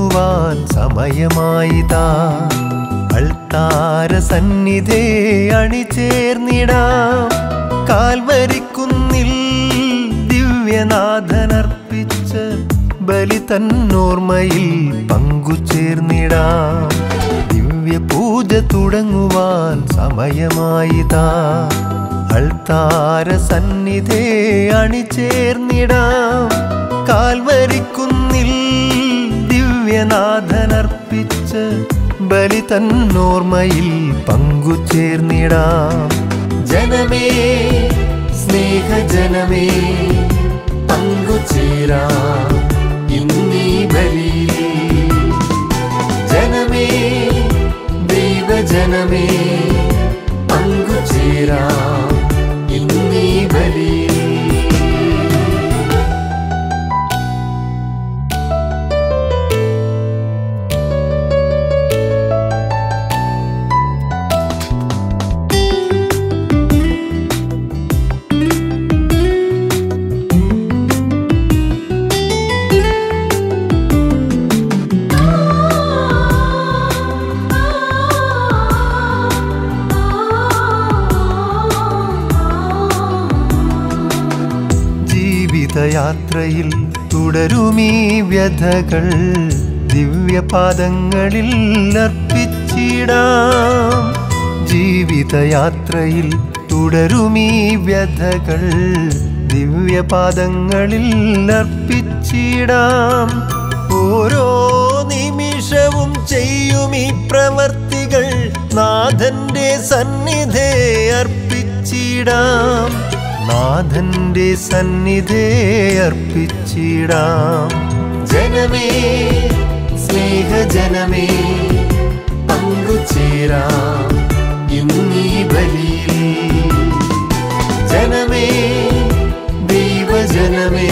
തുടങ്ങുവാൻ സമയമായിതാ അൾത്താര സന്നിധേ അണിചേർന്നിടാം കാൽവരിക്കുന്നിൽ ദിവ്യനാഥനർപ്പിച്ച ബലി തന്നോർമ്മയിൽ പങ്കുചേർന്നിടാം ദിവ്യ പൂജ തുടങ്ങുവാൻ സമയമായിതാ അൾത്താര സന്നിധേ അണിചേർന്നിടാം കാൽവരിക്കുന്നിൽ ദിവ്യനാഥനർപ്പിച്ച ബലി തന്നോർമ്മയിൽ പങ്കുചേർന്നിടാം ജനമേ സ്നേഹജനമേ പങ്കുചേരാം ഇന്നീ ബലിയിൽ ജനമേ ദൈവജനമേ പങ്കുചേരാം ഇന്നീ ബലിയിൽ ജീവിതയാത്രയിൽ തുടരുമീ വ്യഥകൾ ദിവ്യപാദങ്ങളിൽ അർപ്പിച്ചിടാം ജീവിതയാത്രയിൽ തുടരുമീ വ്യഥകൾ ദിവ്യപാദങ്ങളിൽ അർപ്പിച്ചിടാം ഓരോ നിമിഷവും ചെയ്യും ഈ പ്രവർത്തികൾ നാഥന്റെ സന്നിധേ അർപ്പിച്ചിടാം നാഥന്റെ സന്നിധേ അർപ്പിച്ചിടാം ജനമേ സ്നേഹജനമേ പങ്കുചേരാം ഇന്നീ ബലിയിൽ ജനമേ ദൈവജനമേ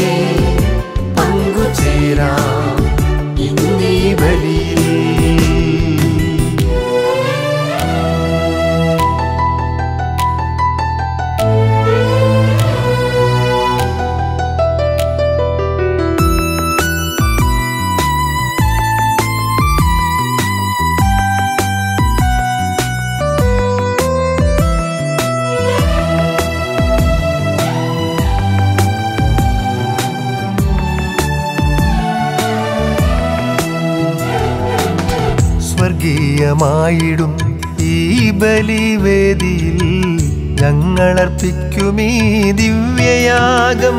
പങ്കുചേരാം ഇന്നീ ബലിയിൽ സ്വർഗീയമായിടും ഈ ബലിവേദിയിൽ ഞങ്ങളർപ്പിക്കുമീ ദിവ്യയാഗം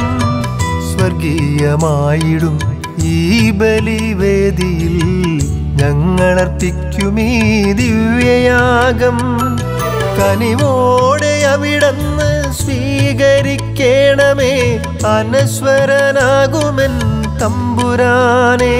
സ്വർഗീയമായിടും ഈ ബലിവേദിയിൽ ഞങ്ങളർപ്പിക്കുമീ ദിവ്യയാഗം കനിവോടെ അവിടന്ന് സ്വീകരിക്കണമേ അനശ്വരനാകുമെൻ തമ്പുരാനേ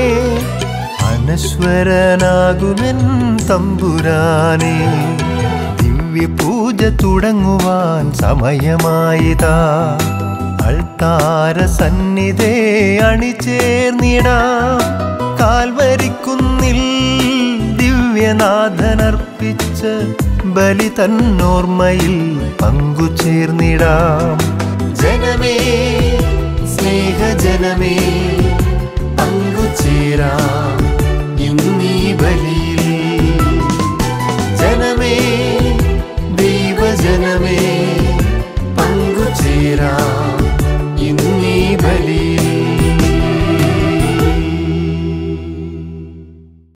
അനശ്വരനാകുമെൻ തമ്പുരാനേ ദിവ്യപൂജ തുടങ്ങുവാൻ സമയമായിതാ അൾത്താര സന്നിധേ അണിചേർന്നിടാം കാൽവരിക്കുന്നിൽ ദിവ്യനാഥനർപ്പിച്ച ബലി തന്നോർമ്മയിൽ പങ്കുചേർന്നിടാം ജനമേ സ്നേഹജനമേ പങ്കുചേരാം ഇന്നീ ബലിയിൽ ജനമേ ദൈവജനമേ